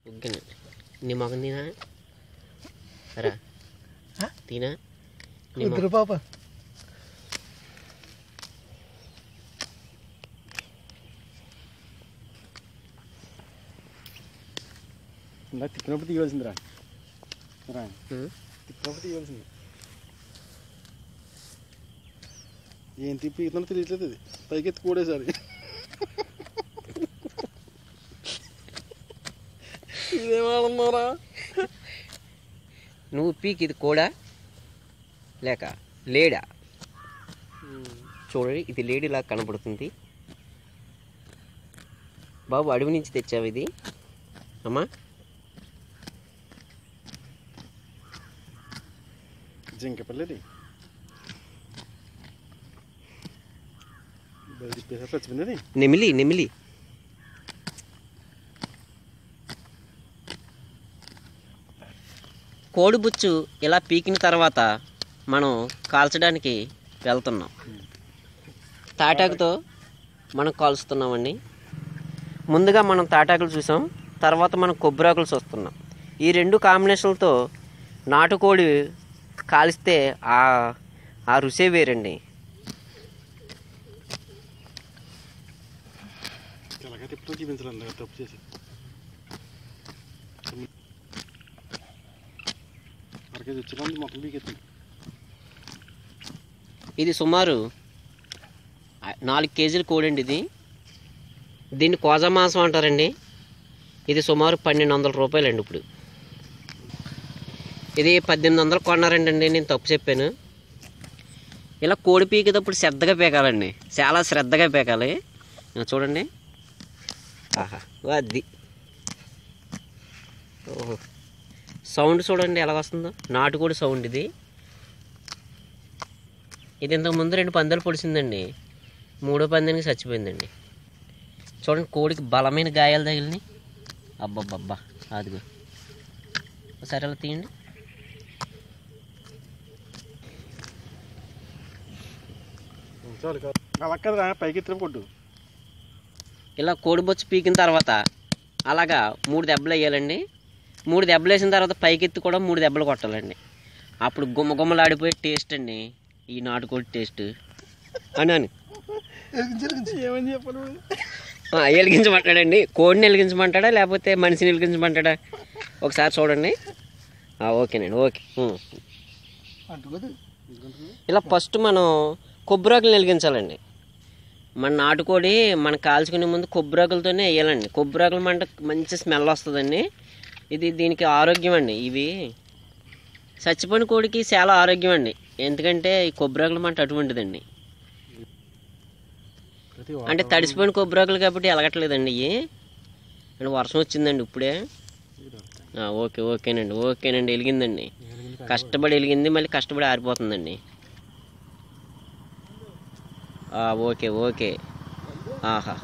ఓకేనండి నీ మొగం తినా రా హ? తినా నీ మొగం ఇద్దరు పాప ఇందాక తిప్పినప్పుడు తీయవలసిందిరా రా ఉం? తిప్పినప్పుడు తీయవలసింది ఏం తిప్పి ఇతను తెలియట్లేదు అది పైకి ఎత్తి కూడేసారి ఇదేమన్నారా నువ్వు పీక్ ఇది కూడా లేక లేడా చూడండి ఇది లేడీలా కనపడుతుంది బాబు అడవి నుంచి తెచ్చావు ఇది అమ్మా జింక పల్లెది బయట తిప్పేసారి చచ్చిపోయింది అది నెమిలి నెమిలి కోడిబుచ్చు ఇలా పీకిన తర్వాత మనం కాల్చడానికి వెళ్తున్నాం తాటాకుతో మనం కాల్చుతున్నామండి ముందుగా మనం తాటాకులు చూసాం తర్వాత మనం కొబ్బరాకులు చూస్తున్నాం ఈ రెండు కాంబినేషన్లతో నాటుకోడి కాలిస్తే ఆ ఆ రుసే వేరండి ఇలాగే తిప్పడం చూపించాలి తప్పు చేసి అరకేజీ వచ్చిన మొక్కలు బీకెత్తుంది ఇది సుమారు ఆ- నాలుగు కేజీల కోడండి ఇది దీన్ని కోజా మాంసం అంటారండి ఇది సుమారు పన్నెండు వందల రూపాయలండి ఇప్పుడు ఇది పద్దెనిమిది వందలు కొన్నారండి అండి నేను తప్పు చెప్పాను ఇలా కోడి పీకేటప్పుడు శ్రద్ధగా పీకాలండి చాలా శ్రద్ధగా పీకాలి ఆ, చూడండి ఆహా అది ఓహో సౌండ్ చూడండి ఎలా వస్తుందో నాటుకోడి సౌండ్ ఇది ఇది ఇంతకు ముందు రెండు పందాలు పొడిచిందండి మూడో పందానికి చచ్చిపోయిందండి చూడండి కోడికి బలమైన గాయాలు తగిలినాయి అబ్బబ్బబ్బా అదిగో ఒకసారి అలా తీయండి చాలు కాదు అలా కదా పైకి ఎత్తిన కొట్టు ఇలా కోడి బొచ్చు పీకిన తర్వాత అలాగా మూడు దెబ్బలు వేయాలండి మూడు దెబ్బలు వేసిన తర్వాత పైకెత్తి కూడా మూడు దెబ్బలు కొట్టాలండి అప్పుడు గుమ్మ గుమ్మలాడిపోయే టేస్ట్ అండి ఈ నాటుకోడి టేస్ట్ అని అని ఏమని చెప్పాలి ఆ, వెలిగించమంటాడండి కోడిని వెలిగించమంటాడా లేకపోతే మనిషిని వెలిగించమంటాడా ఒకసారి చూడండి ఆ, ఓకేనండి ఓకే ఉం. అంటుకోదు ఇలా ఫస్ట్ మనం కొబ్బరాకులు వెలిగించాలండి మన నాటుకోడి మనం కాల్చుకునే ముందు కొబ్బరాకులతోనే వేయాలండి కొబ్బరాకుల మంట మంచి స్మెల్ వస్తుందండి ఇది దీనికి ఆరోగ్యం అండి ఇవి చచ్చిపోయిన కోడికి చాలా ఆరోగ్యం అండి ఎందుకంటే ఈ కొబ్బరాకుల మంట అటువంటిదండి ప్రతి అంటే తడిసిపోయిన కొబ్బరాకులు కాబట్టి ఎలగట్లేదండి ఇవి అంటే వర్షం వచ్చిందండి ఇప్పుడే ఆ, ఓకే ఓకేనండి ఓకేనండి వెలిగిందండి కష్టపడి వెలిగింది మళ్ళీ కష్టపడి ఆరిపోతుందండి ఆ, ఓకే ఓకే ఆహా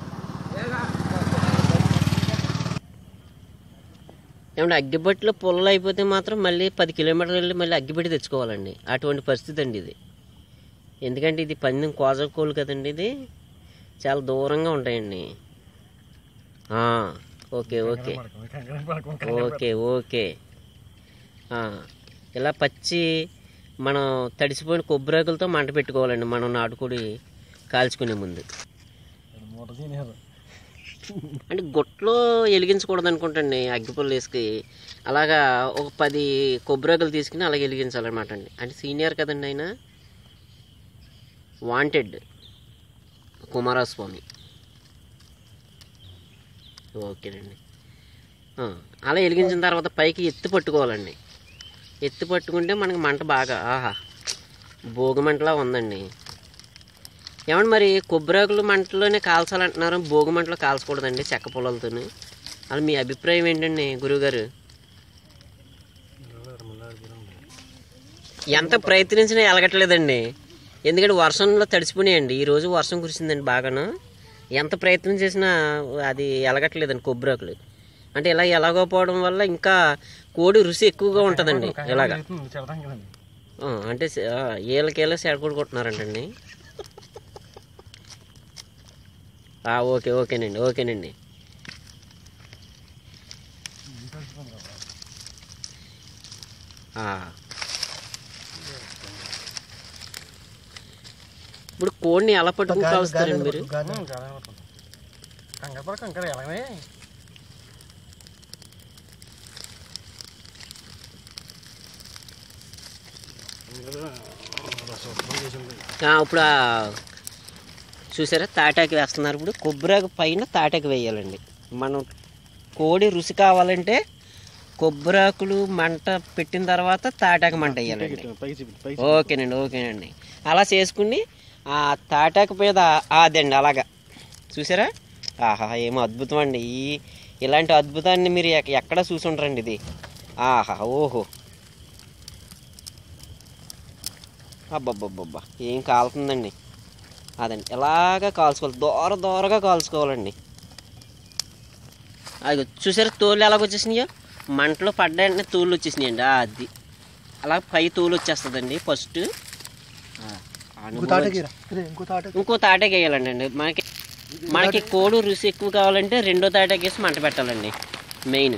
ఏమంటే అగ్గిపెట్టెలో పుల్లలు అయిపోతే మాత్రం మళ్ళీ పది కిలోమీటర్లు వెళ్ళి మళ్ళీ అగ్గిపెట్టి తెచ్చుకోవాలండి అటువంటి పరిస్థితి అండి ఇది ఎందుకంటే ఇది పందెం కోజకోలు కదండి ఇది చాలా దూరంగా ఉంటాయండి ఆ, ఓకే ఓకే ఓకే ఓకే ఆ, ఇలా పచ్చి మనం తడిసిపోయిన కొబ్బరాకులతో మంట పెట్టుకోవాలండి మనం నాటుకోడి కాల్చుకునే ముందు మూట తినేరు అంటే గుట్లో వెలిగించకూడదు అనుకుంటండి అగ్గిపుల్ల వేసుకి అలాగా ఒక పది కొబ్బరాకులు తీసుకుని అలాగే వెలిగించాలన్నమాట అండి అంటే సీనియర్ కదండి ఆయన వాంటెడ్ కుమారస్వామి ఓకేనండి ఆ, అలా వెలిగించిన తర్వాత పైకి ఎత్తి పట్టుకోవాలండి ఎత్తి పట్టుకుంటే మనకి మంట బాగా ఆహా భోగి మంటలా ఉందండి ఏమండి మరి కొబ్బరాకులు మంటలోనే కాల్చాలంటున్నారు భోగి మంటలో కాల్చకూడదండి చెక్క పొలాలతో అది మీ అభిప్రాయం ఏంటండి గురువుగారు ఎంత ప్రయత్నించినా ఎలగట్లేదండి ఎందుకంటే వర్షంలో తడిసిపోయినాయండి ఈరోజు వర్షం కురిసిందండి బాగాను ఎంత ప్రయత్నం చేసినా అది ఎలగట్లేదండి కొబ్బరాకులు అంటే ఇలా ఎలాగోపోవడం వల్ల ఇంకా కోడి రుచి ఎక్కువగా ఉంటుందండి ఇలాగా చెడతాం కదండి ఆ, అంటే సే- ఆ, ఏళ్ళకేళ్ళ సేడకూడు కొట్టున్నారంటండి ఆ, ఓకే ఓకేనండి ఓకేనండి ఆ. ఇప్పుడు కోడిని ఎలా పట్టుకుని కాలుస్తారండి మీరు కంగారు పడ కంగారు ఎలాగనే ఆ, ఇప్పుడు ఆ చూసారా తాటాకి వేస్తున్నారు ఇప్పుడు కొబ్బరి పైన తాటాకి వేయాలండి మనం కోడి రుచి కావాలంటే కొబ్బరాకులు మంట పెట్టిన తర్వాత తాటాకు మంట వేయాలండి పైకి చూపి పైకి ఓకేనండి ఓకేనండి అలా చేసుకుని ఆ తాటాకు మీద అదండి అలాగా చూసారా ఆహా ఏమో అద్భుతం అండి ఈ ఇలాంటి అద్భుతాన్ని మీరు ఎక్- ఎక్కడ చూసి ఉండరండి ఇది ఆహా ఓహో అబ్బబ్బబ్బబ్బా ఏం కాలుతుందండి అదండి ఎలాగా కాల్చుకోవాలి దూర దూరగా కాల్చుకోవాలండి అది చూసారా తోలు ఎలాగ వచ్చేసినాయో మంటలో పడ్డ వెంటనే తోలు వచ్చేసినాయండి ఆ, అది అలా పై తోలు వచ్చేస్తుందండి ఫస్ట్ ఇంకో తాటకి రా. రే, ఇంకో తాటకి ఇంకో తాటాకి వేయాలండి అండి మనకి మనకి కోడు రుచి ఎక్కువ కావాలంటే రెండో తాటాకి వేసి మంట పెట్టాలండి మెయిన్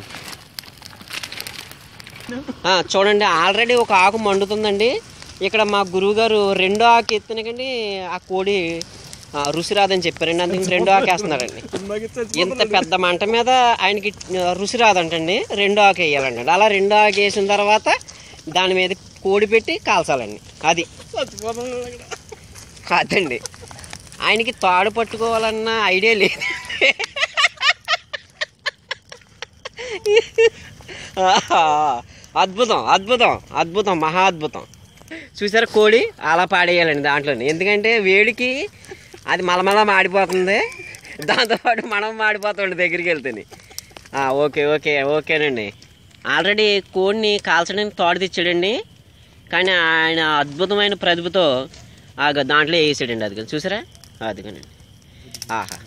ఆ, చూడండి ఆల్రెడీ ఒక ఆకు మండుతుందండి ఇక్కడ మా గురువు గారు రెండో ఆకు ఎత్తునకండి ఆ కోడి ఆ, రుచి రాదని చెప్పారండి అందుకని రెండో ఆకు వేస్తున్నారండి ఇంత పెద్ద మంట మీద ఆయనకి ఆ, రుచి రాదంటండి రెండో ఆకు వేయాలండి అలా రెండో ఆకు వేసిన తర్వాత దాని మీద కోడి పెట్టి కాల్చాలండి అది అదండి ఆయనకి తాడు పట్టుకోవాలన్న ఐడియా లేదు ఆహా, అద్భుతం అద్భుతం అద్భుతం మహా అద్భుతం చూసారా కోడి అలా పాడేయాలండి దాంట్లో ఎందుకంటే వేడికి అది మలమల మాడిపోతుంది దాంతోపాటు మనం మాడిపోతాం దగ్గరికి వెళ్తుంది ఆ, ఓకే ఓకే ఓకేనండి ఆల్రెడీ కోడిని కాల్చడానికి తోడు తెచ్చాడండి కానీ ఆయన అద్భుతమైన ప్రతిభతో ఆ గ- దాంట్లో వేసాడండి అది చూసారా అదిగోనండి ఆహా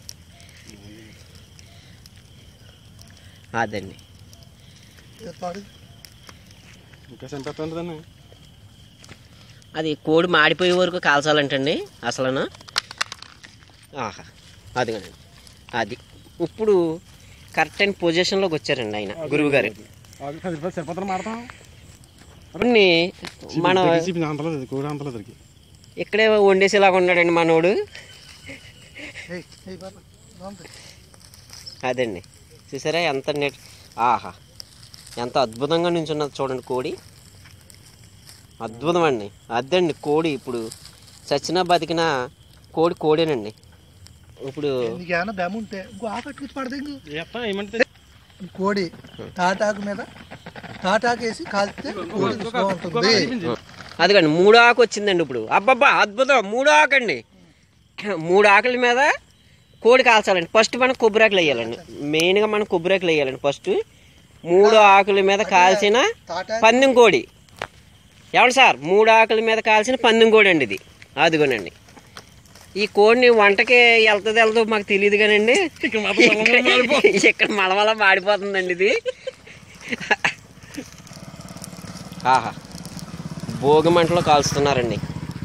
అదండి తాడు. ఇంకా చంపేస్తాను దాన్ని అది కోడి మాడిపోయే వరకు కాల్చాలంటండి అసలు ఆహా అదిగోనండి అది ఇప్పుడు కరెక్ట్ అయిన పొజిషన్లోకి వచ్చారండి ఆయన గురువు గారు ఆకు పది రూపాయలు సరిపోతాను మాడతాం అన్ని మనం చూపి అంతలేదు కూడా అంతలేదు ఇక్కడే వండేసేలాగా ఉన్నాడండి మనోడు ఏయ్, ఏయ్ బాబా, బాగుంది. అదండి చూసారా ఎంత నెట్ ఆహా ఎంత అద్భుతంగా నించున్నది చూడండి కోడి అద్భుతం అండి అదండి కోడి ఇప్పుడు చచ్చినా బతికిన కోడి కోడేనండి ఇప్పుడు నీకు ఏమైనా బెమ ఉంటే ఇంకో ఆకు అట్టుకొచ్చి పడదు ఇంకో ఎత్తా ఏమంటే ఈ కోడి తాటాకు మీద తాటాకు వేసి కాల్చితే కోడి రుచిగా ఉంటుంది అదిగండి మూడు ఆకు వచ్చిందండి ఇప్పుడు అబ్బబ్బా అద్భుతం మూడు ఆకు అండి మూడు ఆకుల మీద కోడి కాల్చాలండి ఫస్ట్ మనం కొబ్బరాకులు వేయాలండి మెయిన్గా మనం కొబ్బరాకులు వేయాలండి ఫస్ట్ మూడు ఆకుల మీద కాల్చిన తాటాకు పందెం కోడి ఏమండి సార్ మూడు ఆకుల మీద కాల్చిన పందెం కోడి అండి ఇది అదిగోనండి ఈ కోడిని వంటకి వెళ్తుంది వెళ్తుందో మాకు తెలియదు కానండి ఇక్కడ మలమల మాడిపోతుందండి ఇది ఆహా భోగి మంటలో కాల్స్తున్నారండి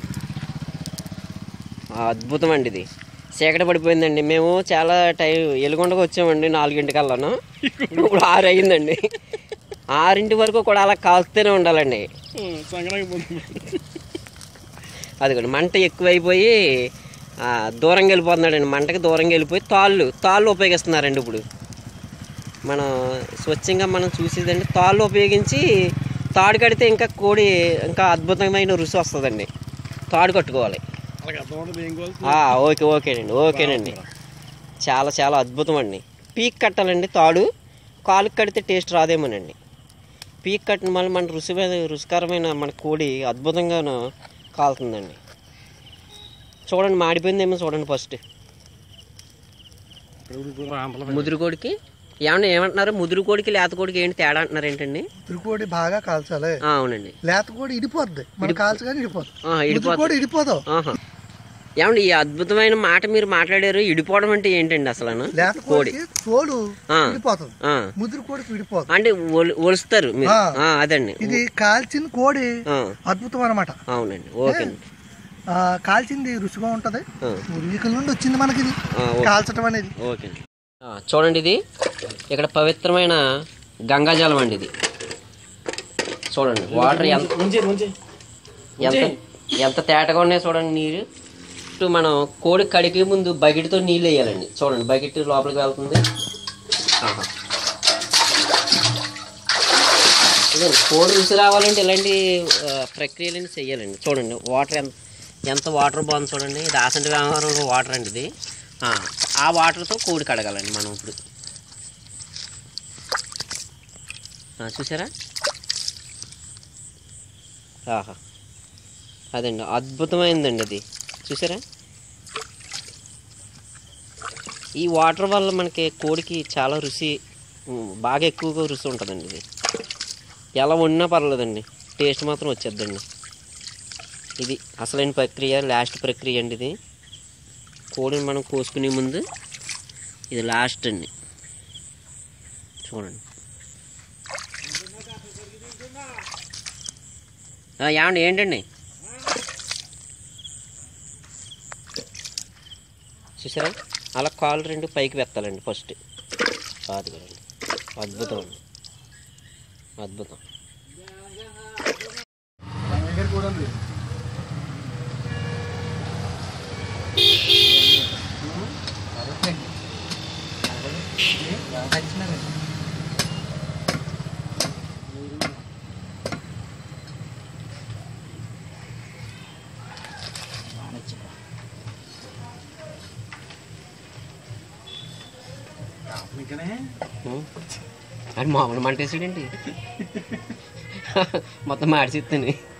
ఆ, అద్భుతం అండి ఇది చీకటి పడిపోయిందండి మేము చాలా టైం ఎలుగొండకు వచ్చామండి నాలుగింటికల్లాను ఇప్పుడు ఆరు అయిందండి ఆరింటి వరకు కూడా అలా కాల్స్తూనే ఉండాలండి సంక్రాంతి పోతుంది అదిగోండి మంట ఎక్కువైపోయి ఆ, దూరంగా వెళ్ళిపోతున్నాడండి మంటకి దూరంగా వెళ్ళిపోయి తాళ్ళు తాళ్ళు ఉపయోగిస్తున్నారండి ఇప్పుడు మనం స్వచ్ఛంగా మనం చూసేదండి తాళ్ళు ఉపయోగించి తాడు కడితే ఇంకా కోడి ఇంకా అద్భుతమైన రుచి వస్తుందండి తాడు కట్టుకోవాలి అలాగే అర్థం ఉంటుంది ఏం కావాలి ఆ, ఓకే ఓకేనండి ఓకేనండి చాలా చాలా అద్భుతం అండి పీక్ కట్టాలండి తాడు కాలుకి కడితే టేస్ట్ రాదేమోనండి పీక్ కట్టిన మళ్ళీ మన రుచి రుచికరమైన మన కోడి అద్భుతంగాను కాలుతుందండి చూడండి మాడిపోయిందేమో చూడండి ఫస్ట్ ముదురు కోడికి ఏమన్నా ఏమంటున్నారు ముదురు కోడికి లేత కోడికి ఏంటి తేడా అంటున్నారు ఏంటండి తిరుకోడి బాగా కాల్చాలి ఆ, అవునండి లేత కోడి ఇడిపోద్ది మన కాల్చగానే ఇడిపోద్ది ఆ, ఇడిపోతుంది కోడి ఇడిపోదావు ఆహా ఏమండి ఈ అద్భుతమైన మాట మీరు మాట్లాడారు ఇడిపోవడం అంటే ఏంటండి అసలు లేత కోడికి తోలు ఆ. ఇడిపోతుంది ఆ, ముదురు కోడికి విడిపోతుంది అంటే ఒలు- ఒలుస్తారు మీరు ఆ. ఆ, అదండి ఇది కాల్చిన కోడి ఆ, అద్భుతం అనమాట అవునండి ఓకే అండి కాల్చింది రుచిగా ఉంటది ఆ, పూర్వీకుల నుండి వచ్చింది మనకి ఇది ఆ, ఓకే. కాల్చడం అనేది ఓకే అండి ఆ, చూడండి ఇది ఇక్కడ పవిత్రమైన గంగాజలం అండి ఇది చూడండి వాటర్ ఎంత ముంచే ముంచే ఎంత ఎంత తేటగా ఉన్నాయి చూడండి నీరు ఇటు మనం కోడి కడిగే ముందు బకెట్తో నీళ్ళు వేయాలండి చూడండి బకెట్ లోపలికి వెళ్తుంది ఆహా. ఇదండి కోడి రుచి రావాలంటే ఇలాంటి ఆ, ప్రక్రియలన్నీ చేయాలండి చూడండి వాటర్ ఎంత ఎంత వాటర్ బాగుంది చూడండి ఇది ఆసంటి వ్యవహారం వాటర్ అండి ఇది ఆ, ఆ వాటర్తో కోడి కడగాలండి మనం ఇప్పుడు ఆ, చూసారా ఆహా అదండి అద్భుతమైందండి అది చూసారా ఈ వాటర్ వల్ల మనకి కోడికి చాలా రుచి ఉమ్, బాగా ఎక్కువగా రుచి ఉంటుందండి ఇది ఎలా వండినా పర్లేదండి టేస్ట్ మాత్రం వచ్చేద్దండి ఇది అసలైన ప్రక్రియ లాస్ట్ ప్రక్రియ అండి ఇది కోడిని మనం కోసుకునే ముందు ఇది లాస్ట్ అండి చూడండి ఆ, ఏమండి ఏంటండి చూసారా అలా కాళ్ళు రెండు పైకి వెత్తాలండి ఫస్ట్ కాదు కదండి అద్భుతం అండి అద్భుతం దగ్గర కూడా ఉంది ఇంకనే ఉం. అది మామూలు మంటేసాడండి మొత్తం మాడిచిస్తుంది